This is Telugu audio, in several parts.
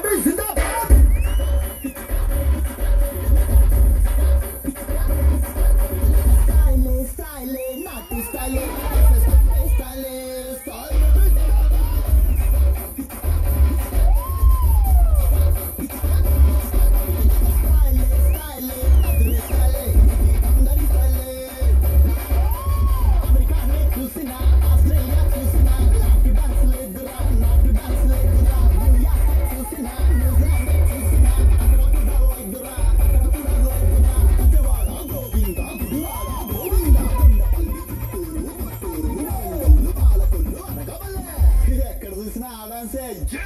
ఎక్కడ చూసినా ఆ డాన్సే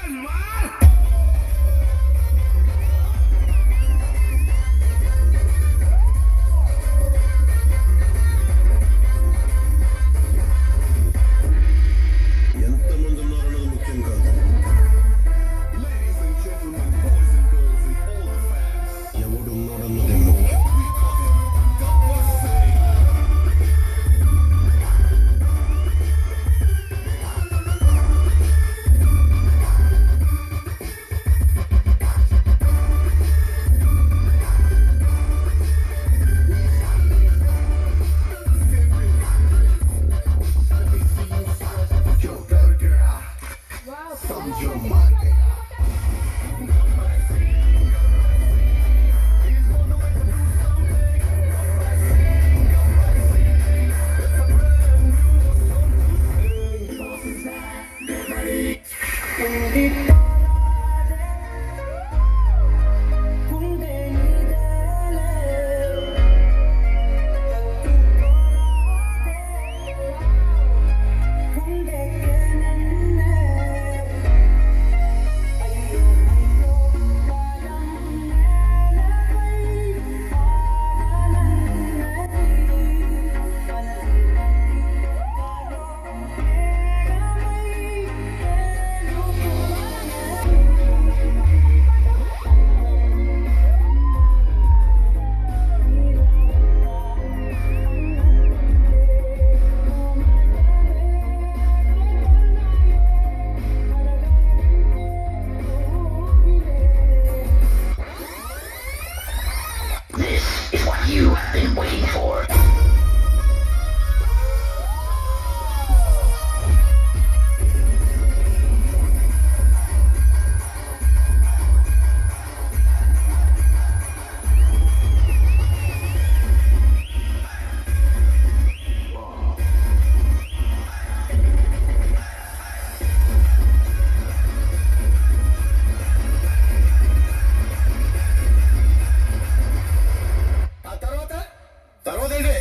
ఎంతమంది ఉన్నారన్నది ముఖ్యం కాదు ఎవడున్నాడన్నది ముఖ్యం This is what you have been waiting for. ఆ తర్వాత తర్వాత ఏంటి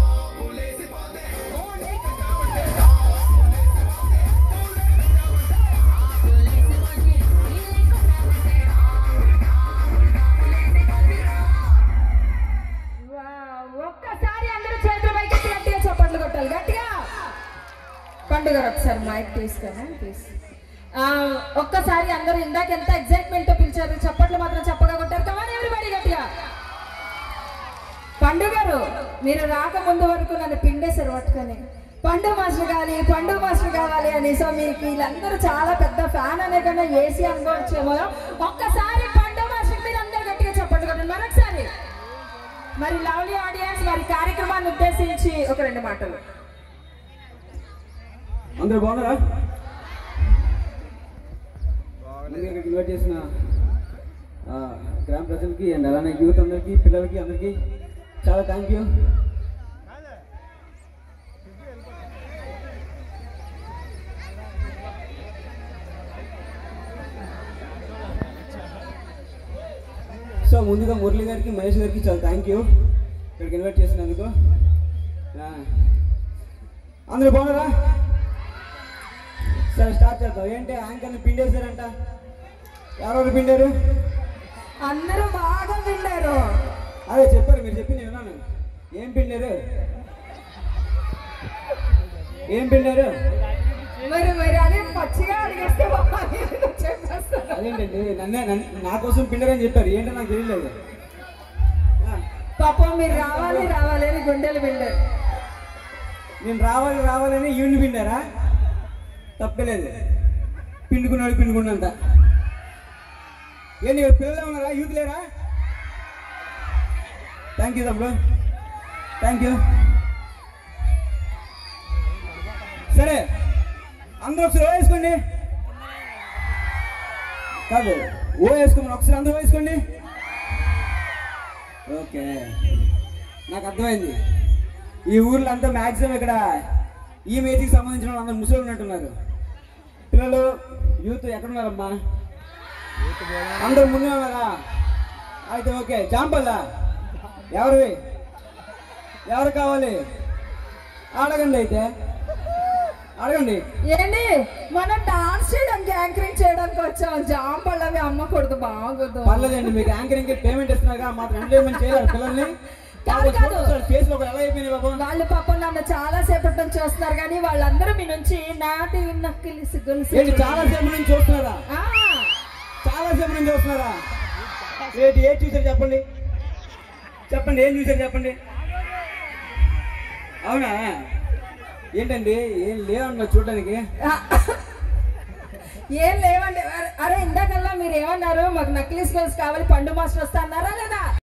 వావ్, ఒక్కసారి అందరూ చేతులు పైకి గట్టిగా చప్పట్లు కొట్టాలి గట్టిగా పండుగ ఒకసారి మైక్ తీసుకొని ప్లీజ్ ఒక్కసారి అందరూ ఇందాక ఎంత ఎగ్జైట్మెంట్ తో పిలిచారు చప్పట్లు మాత్రం చప్పగా కొట్టారు కమాన్ ఎవరిబడి గట్టిగా పండుగరు మీరు రాకముందు వరకు నన్ను పిండేశారు పట్టుకొని పండు మాస్టర్ కావాలి పండు మాస్టర్ కావాలి అని సో మీకు వీళ్ళందరూ చాలా పెద్ద ఫ్యాన్ అనే కన్నా ఏసీ అనుకోవచ్చేమో ఒక్కసారి పండు మాస్టర్ మీరు అందరూ గట్టిగా చప్పట్లు కొట్టండి మరొకసారి మరి లవ్లీ ఆడియన్స్ మరి కార్యక్రమాన్ని ఉద్దేశించి ఒక రెండు మాటలు అందరూ బాగున్నారా ముందుగా ఇక్కడికి ఇన్వైట్ చేసిన ఆ, గ్రామ ప్రజలకి అండ్ అలానే యూత్ అందరికీ పిల్లలకి అందరికీ చాలా థ్యాంక్ యూ సో ముందుగా మురళి గారికి మహేష్ గారికి చాలా థ్యాంక్ యూ ఇక్కడికి ఇన్వైట్ చేసినందుకు ఆ, అందరూ బాగున్నారా సరే స్టార్ట్ చేద్దాం ఏంటి యాంకర్ని పిండేశారంట ఎవరెవరు పిండారు అందరూ బాగా విన్నారు అదే చెప్పారు మీరు చెప్పింది విన్నాను ఏం పిండారు ఏం పిండారు మరి మరి అదే పచ్చిగా అడిగేస్తే బాగా చెప్పేస్తారు అదేంటండి నన్నే నన్ను నా కోసం పిండారని చెప్పారు ఏంటో నాకు తెలియలేదు ఆ, పాపం మీరు రావాలి రావాలి అని గుండెలు పిండారు నేను రావాలి రావాలని ఈవిని పిండారా తప్పలేదు పిండుకున్నాడు పిండుకున్నంత ఏంటి ఇక్కడ పిల్లలు ఉన్నారా యూత్ లేరా థ్యాంక్ యూ తమ్ముడు థ్యాంక్ యూ సరే అందరూ ఒకసారి ఓ వేసుకోండి కాదు ఓ వేసుకోమని ఒకసారి అందరూ ఓ వేసుకోండి ఓకే నాకు అర్థమైంది ఈ ఊర్లో అంతా మ్యాక్సిమం ఇక్కడ ఈ మేజీకి సంబంధించిన వాళ్ళు అందరూ ముసలి ఉన్నట్టున్నారు పిల్లలు యూత్ ఎక్కడున్నారమ్మా అందరూ ముందే ఉన్నారా అయితే ఓకే జాంపల్లా ఎవరివి ఎవరు కావాలి అడగండి అయితే అడగండి ఏంటి మనం డాన్స్ చేయడానికి యాంకరింగ్ చేయడానికి వచ్చాం జామ పళ్ళవి అమ్మకూడదు బాగోదు పర్లేదండి మీకు యాంకరింగ్ పేమెంట్ ఇస్తున్నాగా మాత్రం ఎంటర్టైన్మెంట్ చేయాలి పిల్లల్ని కాదు, కాదు. ఫేస్ లో ఎలా అయిపోయినాయి బాబు వాళ్ళు పాపం నన్ను చాలా సేపటి నుంచి చూస్తున్నారు కానీ వాళ్ళందరూ మీ నుంచి నాటి నక్కిలి సిగ్గులు ఏంటి చాలా సేపు నుంచి చూస్తున్నారా ఆ, చాలా సేపు నుంచి చూస్తున్నారా ఏంటి ఏం చూసారు చెప్పండి చెప్పండి ఏం చూసారు చెప్పండి అవునా ఏంటండి ఏం లేవన్నా చూడడానికి ఆ. ఏం లేవండి అరే- అరే ఇందాకల్లా మీరు ఏమన్నారు మాకు నక్లీస్ గర్ల్స్ కావాలి పండు మాస్టర్ వస్తా అన్నారా లేదా